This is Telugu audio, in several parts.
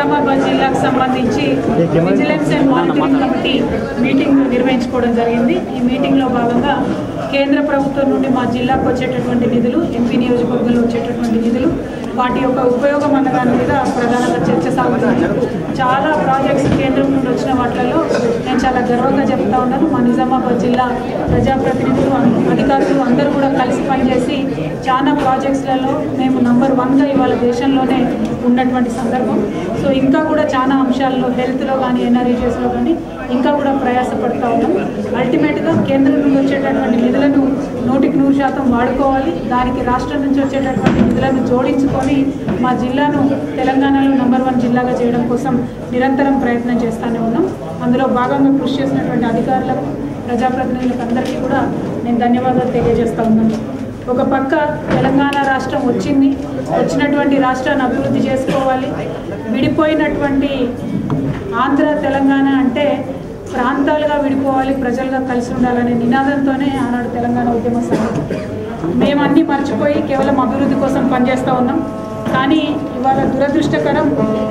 నిజామాబాద్ జిల్లాకు సంబంధించి vigilance and monitoring committee meeting నిర్వహించుకోవడం జరిగింది ఈ మీటింగ్లో భాగంగా కేంద్ర ప్రభుత్వం నుండి మా జిల్లాకు వచ్చేటటువంటి నిధులు ఎంపీ నియోజకవర్గంలో వచ్చేటటువంటి నిధులు వాటి యొక్క ఉపయోగం అన్న దాని మీద ప్రధానంగా చర్చ సాగుతుంది చాలా ప్రాజెక్ట్స్ కేంద్రం నుండి వచ్చిన వాటిలలో నేను చాలా గర్వంగా చెప్తా ఉన్నాను మా నిజామాబాద్ జిల్లా ప్రజాప్రతినిధులు అధికారులు అందరూ కూడా కలిసి పనిచేసి చాలా ప్రాజెక్ట్స్లలో మేము నంబర్ వన్గా ఇవాళ దేశంలోనే ఉన్నటువంటి సందర్భం సో ఇంకా కూడా చాలా అంశాల్లో హెల్త్లో కానీ ఎన్ఆర్ఈజెస్లో కానీ ఇంకా కూడా ప్రయాసపడతా ఉన్నాం అల్టిమేట్గా కేంద్రం నుండి వచ్చేటటువంటి నిధులను నూటికి నూరు శాతం వాడుకోవాలి దానికి రాష్ట్రం నుంచి వచ్చేటటువంటి నిధులను జోడించుకొని మా జిల్లాను తెలంగాణలో నంబర్ వన్ జిల్లాగా చేయడం కోసం నిరంతరం ప్రయత్నం చేస్తూనే ఉన్నాం అందులో భాగంగా కృషి చేసినటువంటి అధికారులకు ప్రజాప్రతినిధులకు అందరికీ కూడా నేను ధన్యవాదాలు తెలియజేస్తా ఉన్నాను ఒక పక్క తెలంగాణ రాష్ట్రం వచ్చింది వచ్చినటువంటి రాష్ట్రాన్ని అభివృద్ధి చేసుకోవాలి విడిపోయినటువంటి ఆంధ్ర తెలంగాణ అంటే ప్రాంతాలుగా విడిపోవాలి ప్రజలుగా కలిసి ఉండాలనే నినాదంతోనే ఆనాడు తెలంగాణ ఉద్యమ సంఘం మేము అన్నీ మర్చిపోయి కేవలం అభివృద్ధి కోసం పనిచేస్తూ ఉన్నాం కానీ ఇవాళ దురదృష్టకరం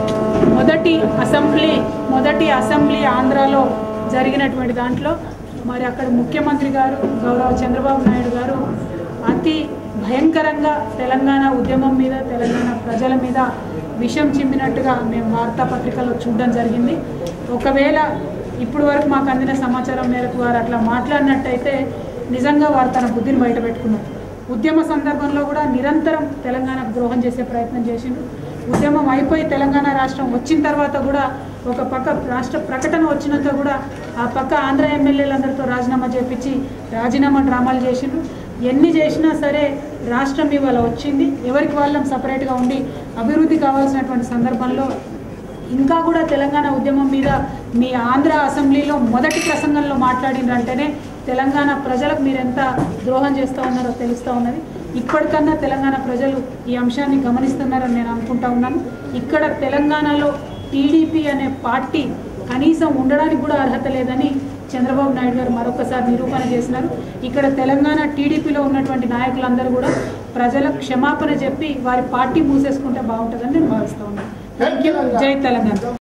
మొదటి అసెంబ్లీ మొదటి అసెంబ్లీ ఆంధ్రాలో జరిగినటువంటి దాంట్లో మరి అక్కడ ముఖ్యమంత్రి గారు గౌరవ చంద్రబాబు నాయుడు గారు అతి భయంకరంగా తెలంగాణ ఉద్యమం మీద తెలంగాణ ప్రజల మీద విషం చిమ్మినట్టుగా మేము వార్తాపత్రికల్లో చూడడం జరిగింది ఒకవేళ ఇప్పుడు వరకు మాకు అందిన సమాచారం మేరకు వారు అట్లా మాట్లాడినట్టయితే నిజంగా వారు తన బుద్ధిని బయట పెట్టుకున్నారు ఉద్యమ సందర్భంలో కూడా నిరంతరం తెలంగాణకు ద్రోహం చేసే ప్రయత్నం చేసిండు ఉద్యమం అయిపోయి తెలంగాణ రాష్ట్రం వచ్చిన తర్వాత కూడా ఒక పక్క రాష్ట్ర ప్రకటన వచ్చినాక కూడా ఆ పక్క ఆంధ్ర ఎమ్మెల్యేలందరితో రాజీనామా చేపించి రాజీనామా డ్రామాలు చేసిండ్రు ఎన్ని చేసినా సరే రాష్ట్రం ఇవాళ వచ్చింది ఎవరికి వాళ్ళం సపరేట్గా ఉండి అభివృద్ధి కావాల్సినటువంటి సందర్భంలో ఇంకా కూడా తెలంగాణ ఉద్యమం మీద మీ ఆంధ్ర అసెంబ్లీలో మొదటి ప్రసంగంలో మాట్లాడిండ్రంటేనే తెలంగాణ ప్రజలకు మీరు ఎంత ద్రోహం చేస్తూ ఉన్నారో తెలుస్తూ ఉన్నది ఇప్పటికన్నా తెలంగాణ ప్రజలు ఈ అంశాన్ని గమనిస్తున్నారని నేను అనుకుంటా ఉన్నాను ఇక్కడ తెలంగాణలో టీడీపీ అనే పార్టీ కనీసం ఉండడానికి కూడా అర్హత లేదని చంద్రబాబు నాయుడు గారు మరొకసారి నిరూపణ చేసినారు ఇక్కడ తెలంగాణ టీడీపీలో ఉన్నటువంటి నాయకులందరూ కూడా ప్రజలకు క్షమాపణ చెప్పి వారి పార్టీ మూసేసుకుంటే బాగుంటుందని నేను భావిస్తా ఉన్నాను థ్యాంక్ యూ జై తెలంగాణ